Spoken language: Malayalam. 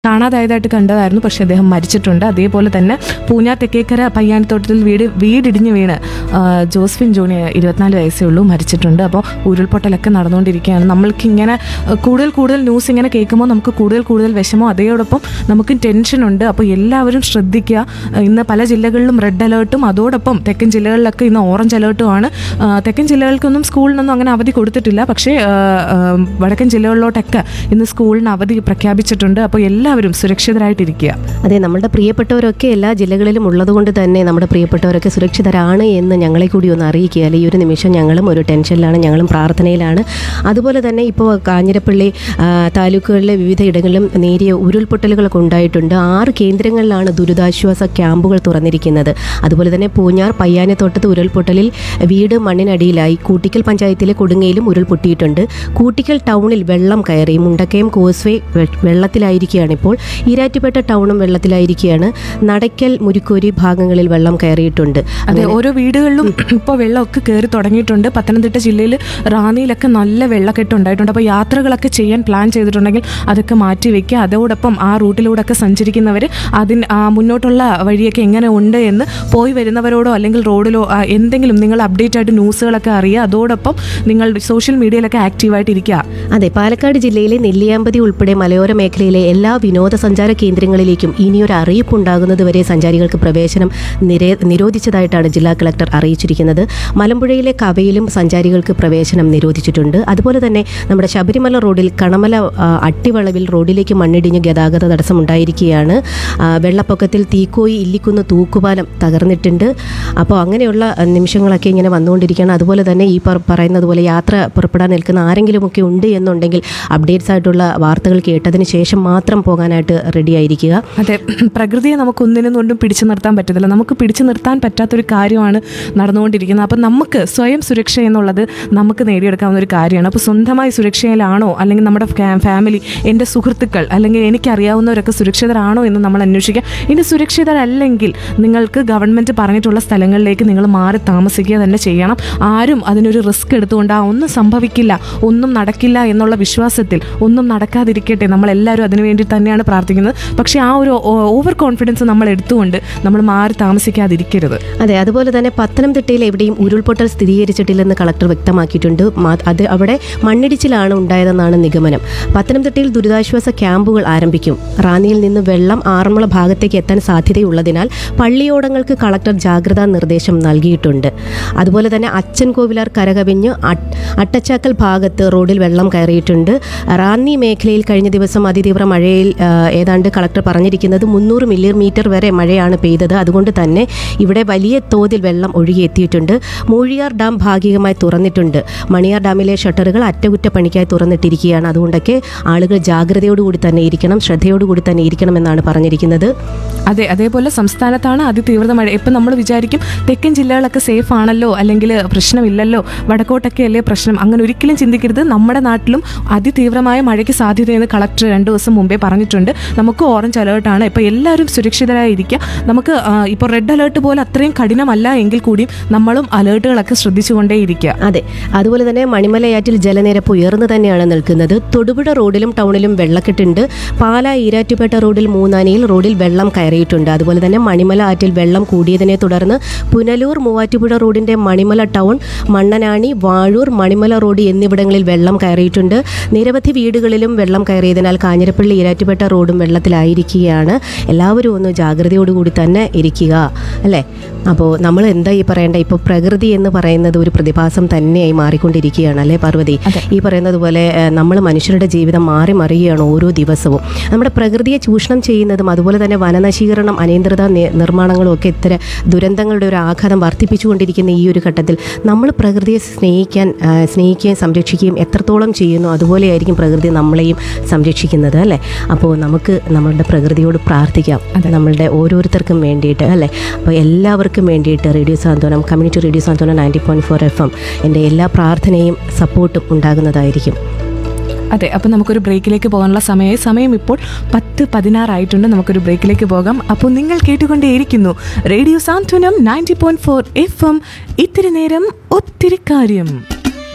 കാണാതായതായിട്ട് കണ്ടതായിരുന്നു പക്ഷേ അദ്ദേഹം മരിച്ചിട്ടുണ്ട് അതേപോലെ തന്നെ പൂഞ്ഞാർ തെക്കേക്കര പയ്യാനിത്തോട്ടത്തിൽ വീട് വീടിടിഞ്ഞ് വീണ് ആ, ജോസ്ഫിൻ ജോണി ഇരുപത്തിനാല് വയസ്സേ ഉള്ളൂ മരിച്ചിട്ടുണ്ട് അപ്പോൾ ഉരുൾപൊട്ടലൊക്കെ നടന്നുകൊണ്ടിരിക്കുകയാണ് നമ്മൾക്ക് ഇങ്ങനെ ആ, കൂടുതൽ കൂടുതൽ ന്യൂസ് ഇങ്ങനെ കേൾക്കുമ്പോൾ നമുക്ക് കൂടുതൽ കൂടുതൽ വിഷമോ അതേയോടൊപ്പം നമുക്ക് ടെൻഷനുണ്ട് അപ്പോൾ എല്ലാവരും ശ്രദ്ധിക്കുക ആ, ഇന്ന് പല ജില്ലകളിലും റെഡ് അലേർട്ടും അതോടൊപ്പം തെക്കൻ ജില്ലകളിലൊക്കെ ഇന്ന് ഓറഞ്ച് അലേർട്ടുമാണ് ആ, തെക്കൻ ജില്ലകൾക്കൊന്നും സ്കൂളിനൊന്നും അങ്ങനെ അവധി കൊടുത്തിട്ടില്ല പക്ഷേ ആ, ആ, വടക്കൻ ജില്ലകളിലോട്ടൊക്കെ ഇന്ന് സ്കൂളിന് അവധി പ്രഖ്യാപിച്ചിട്ടുണ്ട് അപ്പോൾ എല്ലാവരും സുരക്ഷിതരായിട്ടിരിക്കുക അതെ നമ്മുടെ പ്രിയപ്പെട്ടവരൊക്കെ എല്ലാ ജില്ലകളിലും ഉള്ളതുകൊണ്ട് തന്നെ നമ്മുടെ പ്രിയപ്പെട്ടവരൊക്കെ സുരക്ഷിതരാണ് എന്ന് ഞങ്ങളെ കൂടി ഒന്ന് അറിയിക്കുക അല്ലെ ഈ ഒരു നിമിഷം ഞങ്ങളും ഒരു ടെൻഷനിലാണ് ഞങ്ങളും പ്രാർത്ഥനയിലാണ് അതുപോലെ തന്നെ ഇപ്പോൾ കാഞ്ഞിരപ്പള്ളി ആ, താലൂക്കുകളിലെ വിവിധ ഇടങ്ങളിലും നേരിയ ഉരുൾപൊട്ടലുകളൊക്കെ ഉണ്ടായിട്ടുണ്ട് ആറ് കേന്ദ്രങ്ങളിലാണ് ദുരിതാശ്വാസ ക്യാമ്പുകൾ തുറന്നിരിക്കുന്നത് അതുപോലെ തന്നെ പൂഞ്ഞാർ പയ്യാനത്തോട്ടത്ത് ഉരുൾപൊട്ടലിൽ വീട് മണ്ണിനടിയിലായി കൂട്ടിക്കൽ പഞ്ചായത്തിലെ കൊടുങ്ങയിലും ഉരുൾപൊട്ടിയിട്ടുണ്ട് കൂട്ടിക്കൽ ടൗണിൽ വെള്ളം കയറി മുണ്ടക്കയം കോസ്വേ വെ- വെള്ളത്തിലായിരിക്കുകയാണ് ഇപ്പോൾ ഈരാറ്റുപേട്ട ടൗണും വെള്ളത്തിലായിരിക്കുകയാണ് നടയ്ക്കൽ മുരിക്കോരി ഭാഗങ്ങളിൽ വെള്ളം കയറിയിട്ടുണ്ട് അതെ ഓരോ വീടുകളിലും ഇപ്പോൾ വെള്ളമൊക്കെ കയറി തുടങ്ങിയിട്ടുണ്ട് പത്തനംതിട്ട ജില്ലയിൽ റാന്നിയിലൊക്കെ നല്ല വെള്ളക്കെട്ട് ഉണ്ടായിട്ടുണ്ട് അപ്പോൾ യാത്രകളൊക്കെ ചെയ്യാൻ പ്ലാൻ ചെയ്തിട്ടുണ്ടെങ്കിൽ അതൊക്കെ മാറ്റി വെക്കുക അതോടൊപ്പം ആ റൂട്ടിലൂടെ ഒക്കെ സഞ്ചരിക്കുന്നവർ അതിന് ആ മുന്നോട്ടുള്ള വഴിയൊക്കെ എങ്ങനെ ഉണ്ട് എന്ന് പോയി വരുന്നവരോടോ അല്ലെങ്കിൽ റോഡിലോ ആ, എന്തെങ്കിലും നിങ്ങൾ അപ്ഡേറ്റ് ആയിട്ട് ന്യൂസുകളൊക്കെ അറിയുക അതോടൊപ്പം നിങ്ങൾ സോഷ്യൽ മീഡിയയിലൊക്കെ ആക്റ്റീവായിട്ട് ഇരിക്കുക അതെ പാലക്കാട് ജില്ലയിലെ നെല്ലിയാമ്പതി ഉൾപ്പെടെ മലയോര മേഖലയിലെ എല്ലാ വിനോദസഞ്ചാര കേന്ദ്രങ്ങളിലേക്കും ഇനിയൊരു അറിയിപ്പ് ഉണ്ടാകുന്നത് വരെ സഞ്ചാരികൾക്ക് പ്രവേശനം നിരേ നിരോധിച്ചതായിട്ടാണ് ജില്ലാ കളക്ടർ അറിയിച്ചിരിക്കുന്നത് മലമ്പുഴയിലെ കവയിലും സഞ്ചാരികൾക്ക് പ്രവേശനം നിരോധിച്ചിട്ടുണ്ട് അതുപോലെ തന്നെ നമ്മുടെ ശബരിമല റോഡിൽ കണമല ആ, അട്ടിവളവിൽ റോഡിലേക്ക് മണ്ണിടിഞ്ഞ് ഗതാഗത തടസ്സം ഉണ്ടായിരിക്കുകയാണ് ആ, വെള്ളപ്പൊക്കത്തിൽ തീക്കോയി ഇല്ലിക്കുന്ന് തൂക്കുപാലം തകർന്നിട്ടുണ്ട് അപ്പോൾ അങ്ങനെയുള്ള ആ, നിമിഷങ്ങളൊക്കെ ഇങ്ങനെ വന്നുകൊണ്ടിരിക്കുകയാണ് അതുപോലെ തന്നെ ഈ പറ- പറയുന്നത് പോലെ യാത്ര പുറപ്പെടാൻ നിൽക്കുന്ന ആരെങ്കിലുമൊക്കെ ഉണ്ട് എന്നുണ്ടെങ്കിൽ അപ്ഡേറ്റ്സ് ആയിട്ടുള്ള വാർത്തകൾ കേട്ടതിന് ശേഷം മാത്രം പോകാനായിട്ട് റെഡി ആയിരിക്കുക അതെ പ്രകൃതിയെ നമുക്ക് ഒന്നിനും കൊണ്ടും പിടിച്ചു നിർത്താൻ പറ്റത്തില്ല നമുക്ക് പിടിച്ചു നിർത്താൻ പറ്റാത്തൊരു കാര്യമാണ് നടന്നുകൊണ്ടിരിക്കുന്നത് അപ്പം നമുക്ക് സ്വയം സുരക്ഷ എന്നുള്ളത് നമുക്ക് നേടിയെടുക്കാവുന്ന ഒരു കാര്യമാണ് അപ്പോൾ സ്വന്തമായി സുരക്ഷയിലാണോ അല്ലെങ്കിൽ നമ്മുടെ ഫാ- ഫാമിലി എൻ്റെ സുഹൃത്തുക്കൾ അല്ലെങ്കിൽ എനിക്കറിയാവുന്നവരൊക്കെ സുരക്ഷിതരാണോ എന്ന് നമ്മൾ അന്വേഷിക്കുക ഇനി സുരക്ഷിതരല്ലെങ്കിൽ നിങ്ങൾക്ക് ഗവൺമെൻറ് പറഞ്ഞിട്ടുള്ള സ്ഥലങ്ങളിലേക്ക് നിങ്ങൾ മാറി താമസിക്കുക തന്നെ ചെയ്യണം ആരും അതിനൊരു റിസ്ക് എടുത്തുകൊണ്ട് ആ ഒന്നും സംഭവിക്കില്ല ഒന്നും നടക്കില്ല എന്നുള്ള വിശ്വാസത്തിൽ ഒന്നും നടക്കാതിരിക്കട്ടെ നമ്മളെല്ലാവരും അതിനു വേണ്ടി തന്നെയാണ് പ്രാർത്ഥിക്കുന്നത് പക്ഷേ ആ ഒരു ഓവർ കോൺഫിഡൻസ് നമ്മൾ എടുത്തുകൊണ്ട് നമ്മൾ മാറി താമസിക്കാതിരിക്കരുത് അതെ അതുപോലെ തന്നെ പത്തനംതിട്ടയിൽ എവിടെയും ഉരുൾപൊട്ടൽ സ്ഥിരീകരിച്ചിട്ടില്ലെന്ന് കളക്ടർ വ്യക്തമാക്കിയിട്ടുണ്ട് മാ- അത് അവിടെ മണ്ണിടിച്ചിലാണ് ഉണ്ടായതെന്നാണ് നിഗമനം പത്തനംതിട്ടയിൽ ദുരിതാശ്വാസ ക്യാമ്പുകൾ ആരംഭിക്കും റാന്നിയിൽ നിന്ന് വെള്ളം ആറന്മുള ഭാഗത്തേക്ക് എത്താൻ സാധ്യതയുള്ളതിനാൽ പള്ളിയോടങ്ങൾക്ക് കളക്ടർ ജാഗ്രതാ നിർദ്ദേശം നൽകിയിട്ടുണ്ട് അതുപോലെ തന്നെ അച്ഛൻ കോവിലാർ കരകവിഞ്ഞ് അട്ട്- അട്ടച്ചാക്കൽ ഭാഗത്ത് റോഡിൽ വെള്ളം കയറിയിട്ടുണ്ട് റാന്നി മേഖലയിൽ കഴിഞ്ഞ ദിവസം അതിതീവ്ര മഴയിൽ ആ, ഏതാണ്ട് കളക്ടർ പറഞ്ഞിരിക്കുന്നത് മുന്നൂറ് മില്ലിമീറ്റർ വരെ മഴയാണ് പെയ്തത് അതുകൊണ്ട് തന്നെ ഇവിടെ വലിയ തോതിൽ വെള്ളം ഒഴുകിയെത്തിയിട്ടുണ്ട് മൂഴിയാർ ഡാം ഭാഗികമായി തുറന്നിട്ടുണ്ട് മണിയാർ ഡാമിലെ ഷട്ടറുകൾ അറ്റകുറ്റപ്പണിക്കായി തുറന്നിട്ടിരിക്കുകയാണ് അതുകൊണ്ടൊക്കെ ആളുകൾ ജാഗ്രതയോടുകൂടി തന്നെ ഇരിക്കണം ശ്രദ്ധയോടുകൂടി തന്നെ ഇരിക്കണം എന്നാണ് പറഞ്ഞിരിക്കുന്നത് അതെ അതേപോലെ സംസ്ഥാനത്താണ് അതിതീവ്രത മഴ ഇപ്പം നമ്മൾ വിചാരിക്കും തെക്കൻ ജില്ലകളൊക്കെ സേഫ് ആണല്ലോ അല്ലെങ്കിൽ പ്രശ്നമില്ലല്ലോ വടക്കോട്ടൊക്കെ അല്ലേ പ്രശ്നം അങ്ങനെ ഒരിക്കലും ചിന്തിക്കരുത് നമ്മുടെ നാട്ടിലും അതിതീവ്രമായ മഴയ്ക്ക് സാധ്യതയെന്ന് കളക്ടർ രണ്ട് ദിവസം മുമ്പേ പറഞ്ഞിട്ടുണ്ട് നമുക്ക് ഓറഞ്ച് അലേർട്ടാണ് ഇപ്പോൾ എല്ലാവരും സുരക്ഷിതരായിരിക്കുക നമുക്ക് ആ, ഇപ്പോൾ റെഡ് അലേർട്ട് പോലെ അത്രയും കഠിനമല്ല എങ്കിൽ കൂടിയും നമ്മളും അലേർട്ടുകളൊക്കെ ശ്രദ്ധിച്ചുകൊണ്ടേയിരിക്കുക അതെ അതുപോലെ തന്നെ മണിമലയാറ്റിൽ ജലനിരപ്പ് ഉയർന്നു തന്നെയാണ് നിൽക്കുന്നത് തൊടുപുഴ റോഡിലും ടൗണിലും വെള്ളക്കെട്ടുണ്ട് പാല ഈരാറ്റുപേട്ട റോഡിൽ മൂന്നാനിയിൽ റോഡിൽ വെള്ളം കയറിയിട്ടുണ്ട് അതുപോലെ തന്നെ മണിമല ആറ്റിൽ വെള്ളം കൂടിയതിനെ തുടർന്ന് പുനലൂർ മൂവാറ്റുപുഴ റോഡിന്റെ മണിമല ടൗൺ മണ്ണനാണി വാഴൂർ മണിമല റോഡ് എന്നിവിടങ്ങളിൽ വെള്ളം കയറിയിട്ടുണ്ട് നിരവധി വീടുകളിലും വെള്ളം കയറിയതിനാൽ കാഞ്ഞിരപ്പള്ളി ഈരാറ്റുപേട്ട റോഡും വെള്ളത്തിലായിരിക്കുകയാണ് എല്ലാവരും ഒന്ന് ജാഗ്രതയോടുകൂടി തന്നെ ഇരിക്കുക അല്ലേ അപ്പോൾ നമ്മൾ എന്താ ഈ പറയേണ്ട ഇപ്പോൾ പ്രകൃതി എന്ന് പറയുന്നത് ഒരു പ്രതിഭാസം തന്നെയായി മാറിക്കൊണ്ടിരിക്കുകയാണ് അല്ലേ പാർവതി ഈ പറയുന്നത് പോലെ നമ്മൾ മനുഷ്യരുടെ ജീവിതം മാറി മറിയുകയാണ് ഓരോ ദിവസവും നമ്മുടെ പ്രകൃതിയെ ചൂഷണം ചെയ്യുന്നതും അതുപോലെ തന്നെ വനനശീകരണം അനിയന്ത്രിത നി- നിർമ്മാണങ്ങളും ഒക്കെ ഇത്തരം ദുരന്തങ്ങളുടെ ഒരു ആഘാതം വർദ്ധിപ്പിച്ചുകൊണ്ടിരിക്കുന്ന ഈ ഒരു ഘട്ടത്തിൽ നമ്മൾ പ്രകൃതിയെ സ്നേഹിക്കാൻ ആ, സ്നേഹിക്കുകയും സംരക്ഷിക്കുകയും എത്രത്തോളം ചെയ്യുന്നു അതുപോലെയായിരിക്കും പ്രകൃതി നമ്മളെയും സംരക്ഷിക്കുന്നത് അല്ലേ അപ്പോൾ നമുക്ക് നമ്മളുടെ പ്രകൃതിയോട് പ്രാർത്ഥിക്കാം നമ്മളുടെ ഓരോരുത്തർക്കും വേണ്ടിയിട്ട് അല്ലേ അപ്പോൾ എല്ലാവർക്കും വേണ്ടിയിട്ട് radio Santhwanam community radio Santhwanam ninety point four F M എൻ്റെ എല്ലാ പ്രാർത്ഥനയും സപ്പോർട്ടും ഉണ്ടാകുന്നതായിരിക്കും അതെ അപ്പം നമുക്കൊരു ബ്രേക്കിലേക്ക് പോകാനുള്ള സമയമായി സമയം ഇപ്പോൾ പത്ത് പതിനാറായിട്ടുണ്ട് നമുക്കൊരു ബ്രേക്കിലേക്ക് പോകാം അപ്പോൾ നിങ്ങൾ കേട്ടുകൊണ്ടേയിരിക്കുന്നു radio Santhwanam ninety point four F M ഇത്തിരി നേരം ഒത്തിരി കാര്യം